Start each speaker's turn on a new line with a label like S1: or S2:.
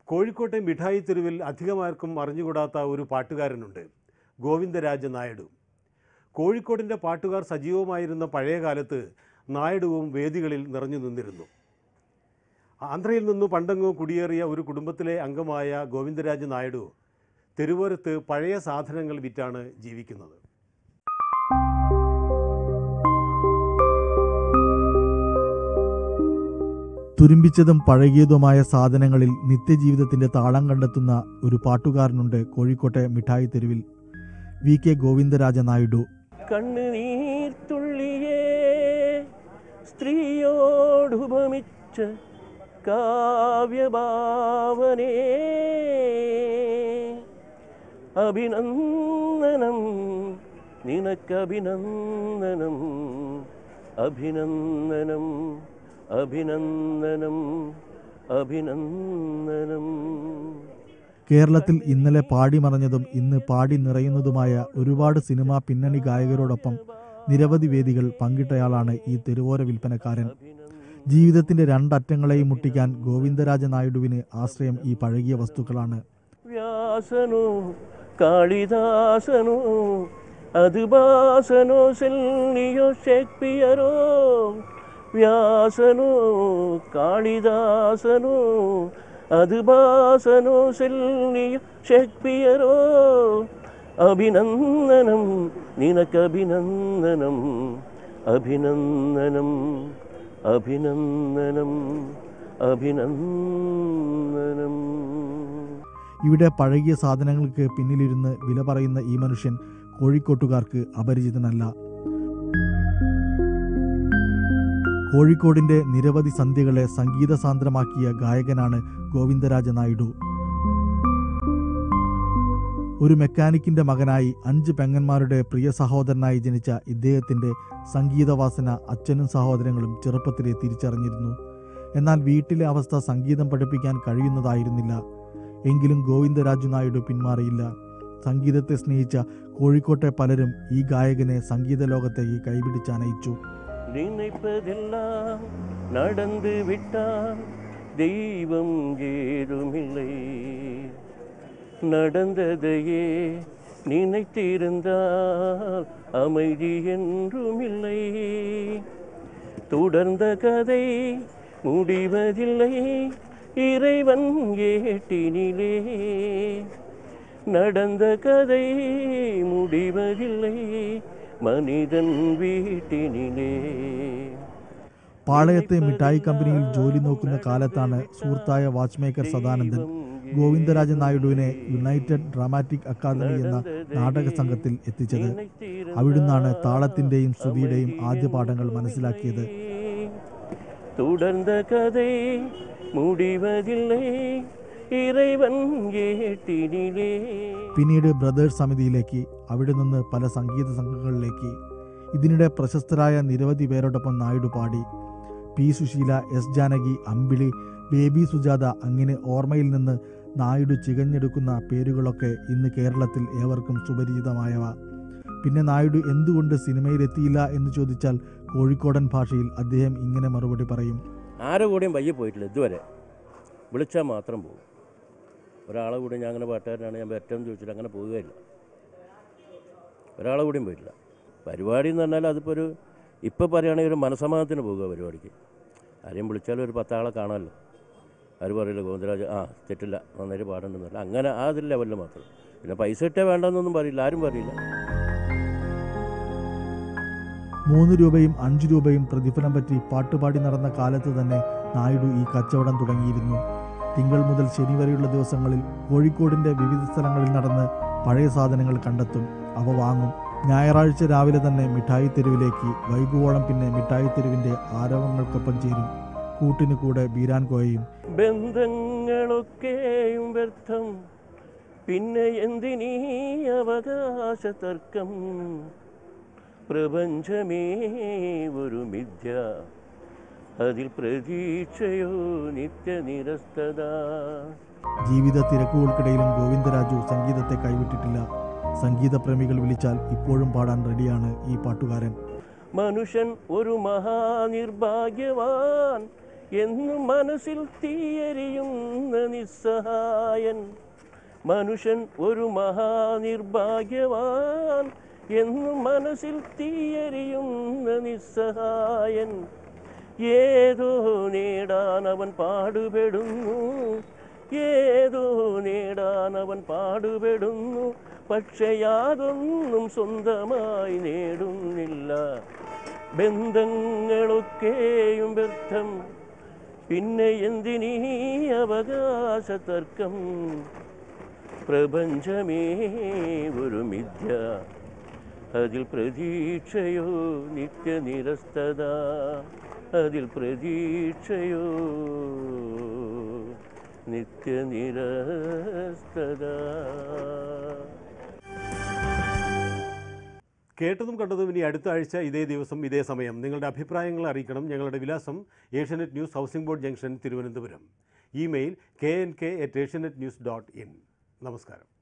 S1: കോഴിക്കോട്ടെ മിഠായി തെരുവിൽ അധികമാർക്കും അറിഞ്ഞുകൂടാത്ത ഒരു പാട്ടുകാരനുണ്ട് ഗോവിന്ദരാജ നായിഡു കോഴിക്കോടിൻ്റെ പാട്ടുകാർ സജീവമായിരുന്ന പഴയ കാലത്ത് നായിഡുവും വേദികളിൽ നിറഞ്ഞു നിന്നിരുന്നു ആന്ധ്രയിൽ നിന്നു പണ്ടെങ്ങോ കുടിയേറിയ ഒരു കുടുംബത്തിലെ അംഗമായ ഗോവിന്ദരാജ നായിഡു തെരുവോരത്ത് പഴയ സാധനങ്ങൾ വിറ്റാണ് ജീവിക്കുന്നത്
S2: തുരുമ്പിച്ചതും പഴകിയതുമായ സാധനങ്ങളിൽ നിത്യജീവിതത്തിന്റെ താളം കണ്ടെത്തുന്ന ഒരു പാട്ടുകാരനുണ്ട് കോഴിക്കോട്ടെ മിഠായി തെരുവിൽ വി കെ ഗോവിന്ദരാജ നായിഡു
S3: കണ്ണുനീർത്തുള്ളിയേ സ്ത്രീയോടുപമിച്ച കാവ്യഭാവനേ അഭിനന്ദനം നിനക്കഭിനന്ദനം അഭിനന്ദനം അഭിനന്ദനം അഭിനന്ദനം
S2: കേരളത്തിൽ ഇന്നലെ പാടി മറഞ്ഞതും ഇന്ന് പാടി നിറയുന്നതുമായ ഒരുപാട് സിനിമാ പിന്നണി ഗായകരോടൊപ്പം നിരവധി വേദികൾ പങ്കിട്ടയാളാണ് ഈ തെരുവോര വിൽപ്പനക്കാരൻ ജീവിതത്തിന്റെ രണ്ടറ്റങ്ങളെയും മുട്ടിക്കാൻ ഗോവിന്ദരാജ നായിഡുവിന് ആശ്രയം ഈ പഴകിയ വസ്തുക്കളാണ്
S3: വ്യാസനോ കാളിദാസനോ അത് ഭാസനോ സെല്ലിയോ ഷേക്സ്പിയറോ വ്യാസനോ കാളിദാസനോ അത് ഭാസനോ സെല്ലിയോ ഷേക്സ്പിയറോ അഭിനന്ദനം നിനക്കഭിനന്ദനം അഭിനന്ദനം അഭിനന്ദനം അഭിനന്ദനം
S2: ഇവിടെ പഴകിയ സാധനങ്ങൾക്ക് പിന്നിലിരുന്ന് വില പറയുന്ന ഈ മനുഷ്യൻ കോഴിക്കോട്ടുകാർക്ക് അപരിചിതനല്ല കോഴിക്കോടിന്റെ നിരവധി സന്ധ്യകളെ സംഗീതസാന്ദ്രമാക്കിയ ഗായകനാണ് ഗോവിന്ദരാജ നായിഡു ഒരു മെക്കാനിക്കിന്റെ മകനായി അഞ്ച് പെങ്ങന്മാരുടെ പ്രിയ സഹോദരനായി ജനിച്ച ഇദ്ദേഹത്തിന്റെ സംഗീതവാസന അച്ഛനും സഹോദരങ്ങളും ചെറുപ്പത്തിലെ തിരിച്ചറിഞ്ഞിരുന്നു എന്നാൽ വീട്ടിലെ അവസ്ഥ സംഗീതം പഠിപ്പിക്കാൻ കഴിയുന്നതായിരുന്നില്ല എങ്കിലും ഗോവിന്ദരാജു നായിഡു പിന്മാറിയില്ല സംഗീതത്തെ സ്നേഹിച്ച കോഴിക്കോട്ടെ പലരും ഈ ഗായകനെ സംഗീത ലോകത്തേക്ക് കൈപിടിച്ചനയിച്ചു
S3: நினைப்பதெல்லாம் நடந்து விட்டால் தெய்வம் ஏதுமில்லை நடந்ததையே நினைத்திருந்தால் அமைதி என்றுமில்லை தொடர்ந்த கதை முடிவதில்லை இறைவன் ஏட்டினிலே நடந்த கதை முடிவதில்லை மனிதன் வீட்டினிலே
S2: പാളയത്തെ മിഠായി കമ്പനിയിൽ ജോലി നോക്കുന്ന കാലത്താണ് സുഹൃത്തായ വാച്ച്മേക്കർ സദാനന്ദൻ ഗോവിന്ദരാജ നായിഡുവിനെ യുണൈറ്റഡ് ഡ്രാമാറ്റിക് അക്കാദമി എന്ന നാടക സംഘത്തിൽ എത്തിച്ചത് അവിടുന്നാണ് താളത്തിന്റെയും ശ്രുതിയുടെയും ആദ്യ പാഠങ്ങൾ മനസ്സിലാക്കിയത്
S3: தொடர்ந்த கதை முடிவதில்லை இறைவன் ஏட்டினிலே
S2: പിന്നീട് ബ്രദേഴ്സ് സമിതിയിലേക്ക് അവിടെ നിന്ന് പല സംഗീത സംഘങ്ങളിലേക്ക് ഇതിനിടെ പ്രശസ്തരായ നിരവധി പേരോടൊപ്പം നായിഡു പാടി P Susheela S Janaki Ambili baby Sujatha അങ്ങനെ ഓർമ്മയിൽ നിന്ന് നായിഡു ചികഞ്ഞെടുക്കുന്ന പേരുകളൊക്കെ ഇന്ന് കേരളത്തിൽ ഏവർക്കും സുപരിചിതമായവ പിന്നെ നായിഡു എന്തുകൊണ്ട് സിനിമയിലെത്തിയില്ല എന്ന് ചോദിച്ചാൽ കോഴിക്കോടൻ ഭാഷയിൽ അദ്ദേഹം ഇങ്ങനെ മറുപടി പറയും
S3: ആരുടെ കൂടെയും വയ്യ പോയിട്ടില്ല ഇതുവരെ വിളിച്ചാൽ മാത്രം പോകും ഒരാളെ കൂടെ ഞാൻ അങ്ങനെ പാട്ടുകാരനാണ് ഞാൻ പറ്റുമെന്ന് ചോദിച്ചിട്ട് അങ്ങനെ പോവുകയില്ല ഒരാളെ കൂടെയും പോയിട്ടില്ല പരിപാടി എന്ന് പറഞ്ഞാൽ അതിപ്പോൾ ഒരു ഇപ്പോൾ പറയുകയാണെങ്കിൽ ഒരു മനസമാധാനത്തിന് പോകുക പരിപാടിക്ക് ആരെയും വിളിച്ചാലും ഒരു പത്താളെ കാണാമല്ലോ ആര് പറയില്ല ഗോവിന്ദരാജ് ആ തെറ്റില്ല നന്നായിട്ട് പാടുണ്ടെന്നല്ല അങ്ങനെ ആ ഒരു ലെവലിൽ മാത്രം പിന്നെ പൈസ ഇട്ടേ വേണ്ടെന്നൊന്നും പറയില്ല ആരും പറയില്ല
S2: മൂന്ന് രൂപയും അഞ്ചു രൂപയും പ്രതിഫലം പറ്റി പാട്ടുപാടി നടന്ന കാലത്ത് തന്നെ നായിഡു ഈ കച്ചവടം തുടങ്ങിയിരുന്നു തിങ്കൾ മുതൽ ശനി വരെയുള്ള ദിവസങ്ങളിൽ കോഴിക്കോടിന്റെ വിവിധ സ്ഥലങ്ങളിൽ നടന്ന് പഴയ സാധനങ്ങൾ കണ്ടെത്തും അവ വാങ്ങും ഞായറാഴ്ച രാവിലെ തന്നെ മിഠായി തെരുവിലേക്ക് വൈകുവോളം പിന്നെ മിഠായി തെരുവിന്റെ ആരവങ്ങൾക്കൊപ്പം ചേരും കൂട്ടിന് കൂടെ ബീരാൻ കോയയും
S3: ബന്ധങ്ങളൊക്കെയും വ്യർത്ഥം പിന്നെ എന്തിനീ അവകാശ തർക്കം പ്രപഞ്ചമേ ഒരു മിഥ്യ അതിൽ പ്രതീക്ഷയോ നിത്യനിരസ്തത
S2: ജീവിത തിരക്കുകൾക്കിടയിലും ഗോവിന്ദരാജു സംഗീതത്തെ കൈവിട്ടിട്ടില്ല സംഗീതപ്രേമികൾ വിളിച്ചാൽ ഇപ്പോഴും പാടാൻ റെഡിയാണ് ഈ പാട്ടുകാരൻ
S3: മനുഷ്യൻ ഒരു മഹാനിർഭാഗ്യവാൻ എന്നും മനസ്സിൽ തീയരിയുന്ന നിസ്സഹായൻ മനുഷ്യൻ ഒരു മഹാനിർഭാഗ്യവാൻ എന്നും മനസ്സിൽ തീയരിയുന്ന നിസ്സഹായൻ ഏതോ നേടാൻ അവൻ പാടുപെടുന്നു ഏതോ നേടാൻ അവൻ പാടുപെടുന്നു പക്ഷെ യാതൊന്നും സ്വന്തമായി നേടുന്നില്ല ബന്ധങ്ങളൊക്കെയും വ്യർത്ഥം പിന്നെ എന്തിനീ അവകാശ തർക്കം പ്രപഞ്ചമേ ഒരു മിഥ്യ അതിൽ പ്രതീക്ഷയോ നിത്യനിരസ്തത അതിൽ പ്രതീക്ഷയോ നിത്യനിരസ്തത
S1: കേട്ടതും കണ്ടതും ഇനി അടുത്ത ആഴ്ച ഇതേ ദിവസം ഇതേ സമയം നിങ്ങളുടെ അഭിപ്രായങ്ങൾ അറിയിക്കണം ഞങ്ങളുടെ വിലാസം Asianet news housing board junction Thiruvananthapuram email K N K at Asianet news dot in നമസ്കാരം